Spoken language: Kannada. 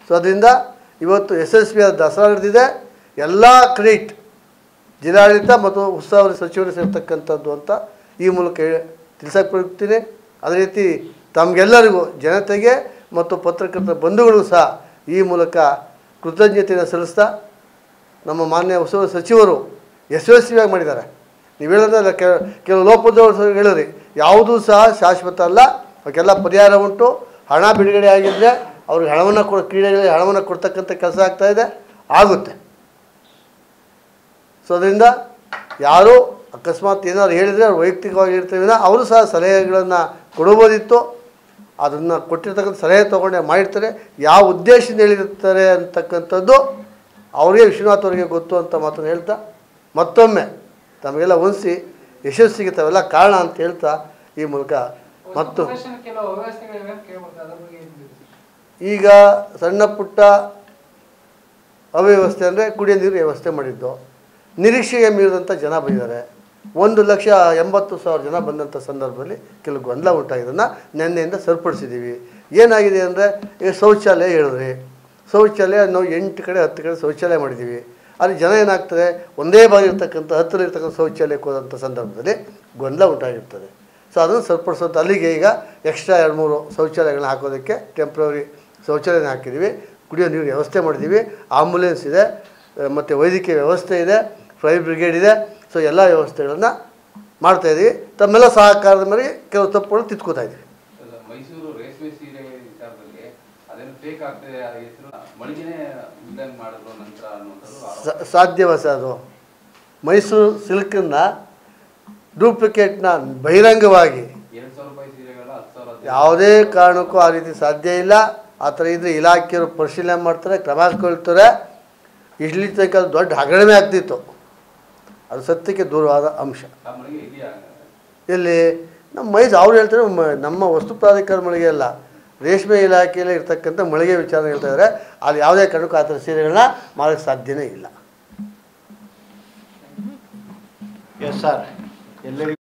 ಸೊ ಅದರಿಂದ ಇವತ್ತು ಯಶಸ್ವಿಯಾದ ದಸರಾ ನಡೆದಿದೆ ಎಲ್ಲ ಕ್ರೆಡಿಟ್ ಜಿಲ್ಲಾಡಳಿತ ಮತ್ತು ಉತ್ಸವ ಸಚಿವರು ಸೇರ್ತಕ್ಕಂಥದ್ದು ಅಂತ ಈ ಮೂಲಕ ಹೇಳಿ ತಿಳ್ಸಕ್ಕೆ ಬರುತ್ತೀನಿ ಅದೇ ರೀತಿ ತಮಗೆಲ್ಲರಿಗೂ ಜನತೆಗೆ ಮತ್ತು ಪತ್ರಕರ್ತರ ಬಂಧುಗಳಿಗೂ ಸಹ ಈ ಮೂಲಕ ಕೃತಜ್ಞತೆಯನ್ನು ಸಲ್ಲಿಸ್ತಾ ನಮ್ಮ ಮಾನ್ಯ ಉತ್ಸವ ಸಚಿವರು ಯಶಸ್ವಿಯಾಗಿ ಮಾಡಿದ್ದಾರೆ ನೀವು ಹೇಳೋದಲ್ಲ ಕೆಲವು ಲೋಪದೋಷ ಹೇಳಿದ್ರಿ ಯಾವುದೂ ಸಹ ಶಾಶ್ವತ ಅಲ್ಲ ಅವಕ್ಕೆಲ್ಲ ಪರಿಹಾರ ಉಂಟು ಹಣ ಬಿಡುಗಡೆ ಆಗಿದ್ದರೆ ಅವ್ರಿಗೆ ಹಣವನ್ನು ಕೊಡ ಕ್ರೀಡೆಗಳಿಗೆ ಹಣವನ್ನು ಕೊಡ್ತಕ್ಕಂಥ ಕೆಲಸ ಆಗ್ತಾಯಿದೆ ಆಗುತ್ತೆ ಸೊ ಅದರಿಂದ ಯಾರು ಅಕಸ್ಮಾತ್ ಏನಾದ್ರು ಹೇಳಿದರೆ ಅವ್ರು ವೈಯಕ್ತಿಕವಾಗಿ ಇರ್ತೇವೆ ಅವರು ಸಹ ಸಲಹೆಗಳನ್ನು ಕೊಡಬೋದಿತ್ತು ಅದನ್ನು ಕೊಟ್ಟಿರ್ತಕ್ಕಂಥ ಸಲಹೆ ತೊಗೊಂಡೆ ಮಾಡಿರ್ತಾರೆ ಯಾವ ಉದ್ದೇಶದಿಂದ ಹೇಳಿರ್ತಾರೆ ಅಂತಕ್ಕಂಥದ್ದು ಅವರಿಗೆ ವಿಶ್ವನಾಥ್ ಅವರಿಗೆ ಗೊತ್ತು ಅಂತ ಮಾತನ್ನು ಹೇಳ್ತಾ ಮತ್ತೊಮ್ಮೆ ತಮಗೆಲ್ಲ ಹೊಂದಿಸಿ ಯಶಸ್ಸಿಗೆ ತಾವೆಲ್ಲ ಕಾರಣ ಅಂತ ಹೇಳ್ತಾ ಈ ಮೂಲಕ ಮತ್ತು ಕೆಲವು ಅವ್ಯವಸ್ಥೆಗಳಿವೆ ಅಂತ ಕೇಳ್ಬೋದು ಅದ್ರ ಬಗ್ಗೆ ಏನ್ ತಿಳಿಸಿ? ಈಗ ಸಣ್ಣ ಪುಟ್ಟ ಅವ್ಯವಸ್ಥೆ ಅಂದರೆ ಕುಡಿಯೋ ನೀರು ವ್ಯವಸ್ಥೆ ಮಾಡಿದ್ದು ನಿರೀಕ್ಷೆಗೆ ಮೀರಿದಂಥ ಜನ ಬಂದಿದ್ದಾರೆ ಒಂದು ಲಕ್ಷ ಎಂಬತ್ತು ಸಾವಿರ ಜನ ಬಂದಂಥ ಸಂದರ್ಭದಲ್ಲಿ ಕೆಲವು ಗೊಂದಲ ಉಂಟಾಗಿದ್ದನ್ನು ನಿನ್ನೆಯಿಂದ ಸರಿಪಡಿಸಿದ್ದೀವಿ ಏನಾಗಿದೆ ಅಂದರೆ ಈಗ ಶೌಚಾಲಯ ಹೇಳಿದ್ರಿ ಶೌಚಾಲಯ ನಾವು ಎಂಟು ಕಡೆ ಹತ್ತು ಕಡೆ ಶೌಚಾಲಯ ಮಾಡಿದ್ದೀವಿ ಅಲ್ಲಿ ಜನ ಏನಾಗ್ತದೆ ಒಂದೇ ಬಾರಿ ಇರ್ತಕ್ಕಂಥ ಹತ್ತಿರ ಇರ್ತಕ್ಕಂಥ ಶೌಚಾಲಯಕ್ಕೆ ಹೋದಂಥ ಸಂದರ್ಭದಲ್ಲಿ ಗೊಂದಲ ಉಂಟಾಗಿರ್ತದೆ ಸೊ ಅದನ್ನು ಸರಿಪಡಿಸೋದು ಅಲ್ಲಿಗೆ ಈಗ ಎಕ್ಸ್ಟ್ರಾ ಎರಡು ಮೂರು ಶೌಚಾಲಯಗಳನ್ನ ಹಾಕೋದಕ್ಕೆ ಟೆಂಪ್ರವರಿ ಶೌಚಾಲಯನ ಹಾಕಿದ್ದೀವಿ ಕುಡಿಯೋ ನೀರು ವ್ಯವಸ್ಥೆ ಮಾಡಿದ್ದೀವಿ ಆಂಬುಲೆನ್ಸ್ ಇದೆ ಮತ್ತು ವೈದ್ಯಕೀಯ ವ್ಯವಸ್ಥೆ ಇದೆ ಫೈರ್ ಬ್ರಿಗೇಡ್ ಇದೆ ಸೊ ಎಲ್ಲ ವ್ಯವಸ್ಥೆಗಳನ್ನು ಮಾಡ್ತಾಯಿದ್ದೀವಿ ತಮ್ಮೆಲ್ಲ ಸಹಕಾರದ ಮೇರೆಗೆ ಕೆಲವು ತಪ್ಪುಗಳು ತಿದ್ಕೋತಾ ಇದ್ದೀವಿ ಅಲ್ಲ, ಮೈಸೂರು ರೇಷ್ಮೆ ಸೀರೆ ವಿಚಾರದಲ್ಲಿ ಅದೇನು ಫೇಕ್ ಆಗ್ತದೆ ಆ ಹೆಸರು ಮಳಿಗೆನೆ ಇಲ್ದಂಗ್ ಮಾಡಿದ್ರು ನಂತರ ಅನ್ನುವಂಥದ್ದು ಆರೋಪ. ಸ- ಸಾಧ್ಯವೇ ಸರ್ ಅದು ಮೈಸೂರು ಸಿಲ್ಕನ್ನು ಡೂಪ್ಲಿಕೇಟ್ನ ಬಹಿರಂಗವಾಗಿ ಎರಡ್ ಸಾವಿರ ರೂಪಾಯಿ ಸೀರೆಗಳ ಹತ್ತು ಸಾವಿರ ಹದಿನೈದು ಯಾವುದೇ ಕಾರಣಕ್ಕೂ ಆ ರೀತಿ ಸಾಧ್ಯ ಇಲ್ಲ ಆ ಥರ ಇದ್ದರೆ ಇಲಾಖೆಯವರು ಪರಿಶೀಲನೆ ಮಾಡ್ತಾರೆ ಕ್ರಮ ಕೊಳ್ತಾರೆ ಇಲ್ಲಿ ತನಕ ಅದು ದೊಡ್ಡ ಹಗರಣೆ ಆಗ್ತಿತ್ತು ಅದು ಸತ್ಯಕ್ಕೆ ದೂರವಾದ ಅಂಶ ಆ ಮಳಿಗೆ ಇದೆಯಾ ಇಲ್ಲಿ ನಮ್ಮ ಮೈಸ್ ಅವ್ರು ಹೇಳ್ತಾರೆ ಮ- ನಮ್ಮ ವಸ್ತು ಪ್ರಾಧಿಕಾರ ಮಳಿಗೆ ಅಲ್ಲ ರೇಷ್ಮೆ ಇಲಾಖೆಯಲ್ಲಿ ಇರ್ತಕ್ಕಂಥ ಮಳಿಗೆ ವಿಚಾರ ಹೇಳ್ತಾ ಇದ್ದಾರೆ ಅಲ್ಲಿ ಯಾವುದೇ ಕಾರಣಕ್ಕೂ ಆ ಥರ ಸೀರೆಗಳನ್ನ ಮಾಡೋಕ್ಕೆ ಸಾಧ್ಯನೇ ಇಲ್ಲ ಎಸ್ ಸರ್ ಎಲ್ಲರಿಗೂ